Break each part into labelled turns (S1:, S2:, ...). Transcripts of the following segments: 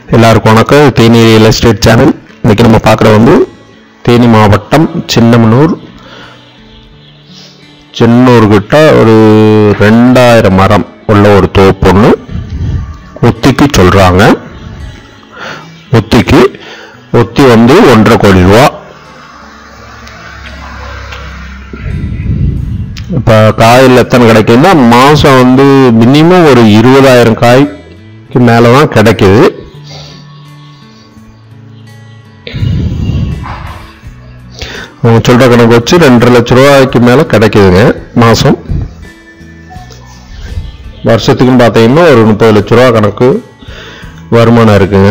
S1: எல்லாருக்கும் வணக்கம் Theni real estate channel இன்னைக்கு நம்ம பார்க்குற வந்து தேனி மாவட்டம் சின்னமனூர் சின்னூர் கிட்ட ஒரு ரெண்டாயிரம் மரம் உள்ள ஒரு தோப்பு ஒன்று ஒத்திக்கு சொல்கிறாங்க ஒத்திக்கு ஒத்தி வந்து ஒன்றரை கோடி ரூபா இப்போ காயில் எத்தனை கிடைக்குதுன்னா மாதம் வந்து மினிமம் ஒரு இருபதாயிரம் காய்க்கு மேலே தான் கிடைக்குது அவங்க சொல்கிற கணக்கு வச்சு ரெண்டரை லட்ச ரூபாய்க்கு மேலே கிடைக்குதுங்க மாதம் வருஷத்துக்குன்னு பார்த்தீங்கன்னா ஒரு முப்பது லட்ச ரூபா கணக்கு வருமானம் இருக்குங்க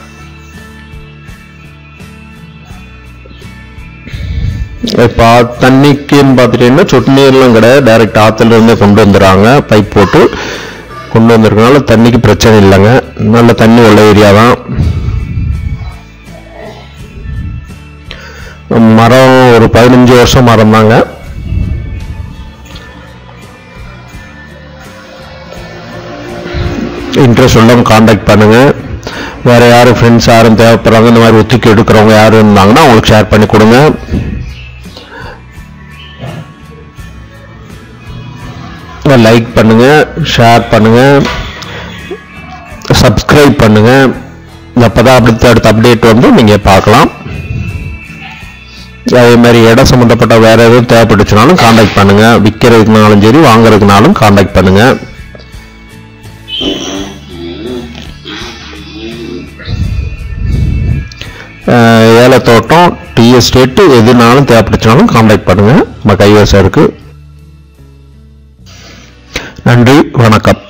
S1: இப்போ தண்ணிக்குன்னு பார்த்துட்டீங்கன்னா சொட்டு நீர்லாம் கிடையாது டைரக்ட் ஆற்றுல இருந்தே கொண்டு வந்துடுறாங்க பைப் போட்டு கொண்டு வந்திருக்கனால தண்ணிக்கு பிரச்சனை இல்லைங்க நல்ல தண்ணி உள்ள ஏரியா தான் மரம் ஒரு பதினஞ்சு வருஷம் மரம் தாங்க இன்ட்ரெஸ்ட் உள்ளவங்க காண்டாக்ட் பண்ணுங்க வேற யாரும் ஃப்ரெண்ட்ஸ் யாரும் தேவைப்படுறாங்க இந்த மாதிரி ஒத்துக்கி எடுக்கிறவங்க யாரும் இருந்தாங்கன்னா அவங்களுக்கு ஷேர் பண்ணி கொடுங்க லைக் பண்ணுங்க ஷேர் பண்ணுங்க சப்ஸ்கிரைப் பண்ணுங்க அப்பதான் அடுத்த அடுத்த அப்டேட் வந்து நீங்க பார்க்கலாம் அதே மாதிரி இடம் சம்மந்தப்பட்ட வேற எதுவும் தேவைப்பட்டுச்சுனாலும் காண்டாக்ட் பண்ணுங்க விற்கிறதுக்குனாலும் சரி வாங்குறதுக்குனாலும் காண்டாக்ட் பண்ணுங்க அஹ் ஏலத்தோட்டம் டீ எஸ்டேட்டு எதுனாலும் தேவைப்பட்டுச்சுனாலும் காண்டாக்ட் பண்ணுங்க நம்ம கைவசம் இருக்கு நன்றி வணக்கம்